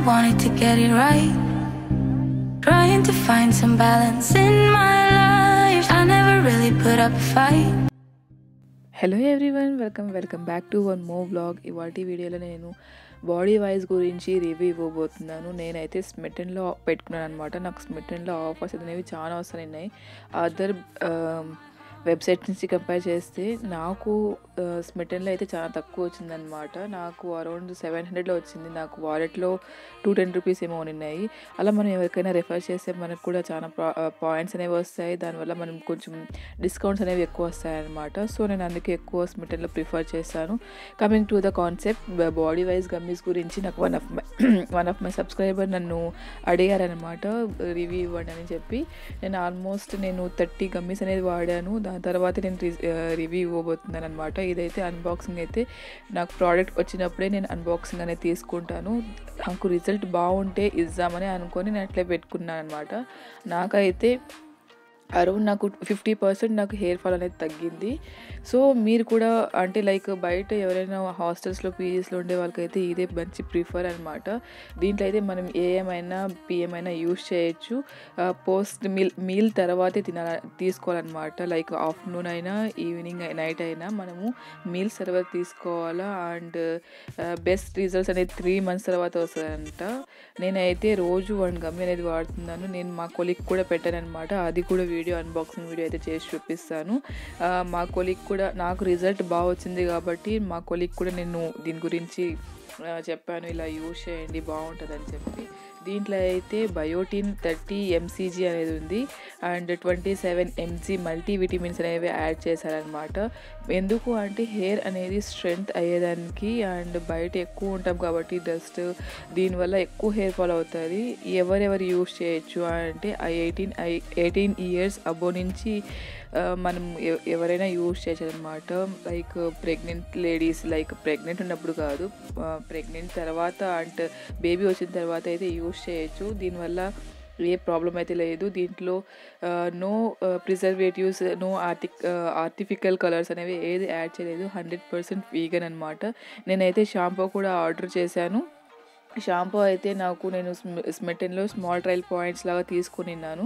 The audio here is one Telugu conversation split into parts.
wanted to get it right. Trying to find some balance in my life. I never really put up a fight. Hello everyone welcome welcome back to one mo blog ఇవాటి వీడియోలో నేను బాడీ వైజ్ గురించి రివ్యూ ఇవ్వబోతున్నాను నేనైతే స్మిటన్లో పెట్టుకున్నాను అనమాట నాకు స్మిటన్లో ఆఫర్స్ అనేవి చాలా వస్తున్నాయి అదర్ వెబ్సైట్ నుంచి కంపేర్ చేస్తే నాకు స్మిటన్లో అయితే చాలా తక్కువ వచ్చిందనమాట నాకు అరౌండ్ సెవెన్ హండ్రెడ్లో వచ్చింది నాకు వాలెట్లో టూ టెన్ రూపీస్ ఏమో ఉన్నాయి అలా మనం ఎవరికైనా రెఫర్ చేస్తే మనకు కూడా చాలా పాయింట్స్ అనేవి వస్తాయి దానివల్ల మనం కొంచెం డిస్కౌంట్స్ అనేవి ఎక్కువ వస్తాయి అనమాట సో నేను అందుకే ఎక్కువ స్మిటన్లో ప్రిఫర్ చేస్తాను coming to the concept body wise gummies గురించి నాకు one of my one of my subscriber నన్ను అడిగారనమాట రివ్యూ ఇవ్వండి అని చెప్పి నేను ఆల్మోస్ట్ నేను థర్టీ గమ్మీస్ అనేది వాడాను దాని తర్వాత నేను రివ్యూ ఇవ్వబోతున్నాను అనమాట ఇదైతే అన్బాక్సింగ్ అయితే నాకు ప్రోడక్ట్ వచ్చినప్పుడే నేను అన్బాక్సింగ్ అనేది తీసుకుంటాను నాకు రిజల్ట్ బాగుంటే ఇద్దామని అనుకొని నేను అట్లే పెట్టుకున్నాను అనమాట నాకైతే అరౌండ్ నాకు ఫిఫ్టీ పర్సెంట్ నాకు హెయిర్ ఫాల్ అనేది తగ్గింది సో మీరు కూడా అంటే లైక్ బయట ఎవరైనా హాస్టల్స్లో పీజీస్లో ఉండే వాళ్ళకైతే ఇదే మంచి ప్రిఫర్ అనమాట దీంట్లో అయితే మనం ఏఎమైనా పిఎం అయినా యూస్ చేయొచ్చు పోస్ట్ మీల్ మీల్ తర్వాతే తినాల తీసుకోవాలన్నమాట లైక్ ఆఫ్టర్నూన్ అయినా ఈవినింగ్ నైట్ అయినా మనము మీల్స్ తర్వాత తీసుకోవాలా అండ్ బెస్ట్ రిజల్ట్స్ అనేది త్రీ మంత్స్ తర్వాత వస్తుందంట నేనైతే రోజు వన్ గమ్మి అనేది వాడుతున్నాను నేను మా కొలిక్ కూడా పెట్టాను అనమాట అది కూడా వీడియో అన్బాక్సింగ్ వీడియో అయితే చేసి చూపిస్తాను మా కొలిక్ కూడా నాకు రిజల్ట్ బాగా వచ్చింది కాబట్టి మా కొలిక్ కూడా నేను దీని గురించి చెప్పాను ఇలా యూజ్ చేయండి బాగుంటుంది అని చెప్పి దీంట్లో అయితే బయోటిన్ థర్టీ ఎంసీజీ అనేది ఉంది and twenty seven MG multi vitamins అనేవి యాడ్ చేశారనమాట ఎందుకు అంటే హెయిర్ అనేది స్ట్రెంగ్త్ అయ్యేదానికి అండ్ బయట ఎక్కువ ఉంటాం కాబట్టి డస్ట్ దీనివల్ల ఎక్కువ హెయిర్ ఫాల్ అవుతుంది ఎవరెవరు యూస్ చేయొచ్చు అంటే ఆ ఎయిటీన్ ఎయిటీన్ ఇయర్స్ అబో నుంచి మనం ఎవరైనా యూస్ చేయొచ్చు అనమాట like pregnant ladies like pregnant ఉన్నప్పుడు కాదు ప్రెగ్నెంట్ తర్వాత అండ్ బేబీ వచ్చిన తర్వాత అయితే యూస్ చేయొచ్చు దీనివల్ల ఏ ప్రాబ్లం అయితే లేదు దీంట్లో నో ప్రిజర్వేటివ్స్ నో ఆర్టిక్ ఆర్టిఫికల్ కలర్స్ అనేవి ఏది యాడ్ చేయలేదు హండ్రెడ్ పర్సెంట్ వీగన్ అనమాట నేనైతే షాంపూ కూడా ఆర్డర్ చేశాను షాంపూ అయితే నాకు నేను స్మెటన్లో స్మాల్ ట్రయల్ పాయింట్స్ లాగా తీసుకునిన్నాను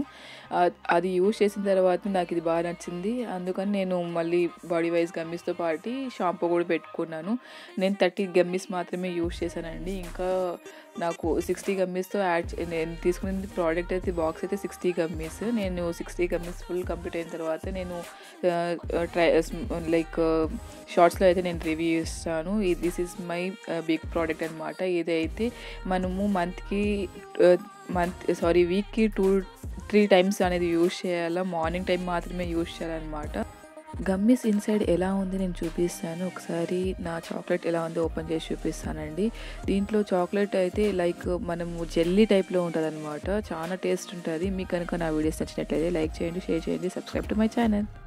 అది యూజ్ చేసిన తర్వాత నాకు ఇది బాగా నచ్చింది అందుకని నేను మళ్ళీ బాడీ వైజ్ గమ్మిస్తో పాటు షాంపూ కూడా పెట్టుకున్నాను నేను థర్టీ గమ్మిస్ మాత్రమే యూజ్ చేశానండి ఇంకా నాకు సిక్స్టీ గమ్మీస్తో యాడ్ నేను తీసుకున్న ప్రోడక్ట్ అయితే బాక్స్ అయితే సిక్స్టీ గమ్మీస్ నేను సిక్స్టీ గమ్మీస్ ఫుల్ కంప్లీట్ అయిన తర్వాత నేను ట్రై లైక్ షార్ట్స్లో అయితే నేను రివ్యూ ఇస్తాను this is my big product అనమాట ఇదైతే మనము మంత్కి మంత్ సారీ వీక్కి టూ త్రీ టైమ్స్ అనేది యూజ్ చేయాలా మార్నింగ్ టైం మాత్రమే యూజ్ చేయాలన్నమాట గమ్మిస్ ఇన్సైడ్ ఎలా ఉంది నేను చూపిస్తాను ఒకసారి నా చాక్లెట్ ఎలా ఉందో ఓపెన్ చేసి చూపిస్తానండి దీంట్లో చాక్లెట్ అయితే లైక్ మనము జెల్లీ టైప్లో ఉంటుంది అనమాట చాలా టేస్ట్ ఉంటుంది మీకు కనుక నా వీడియోస్ నచ్చినట్లయితే లైక్ చేయండి షేర్ చేయండి సబ్స్క్రైబ్ టు మై ఛానల్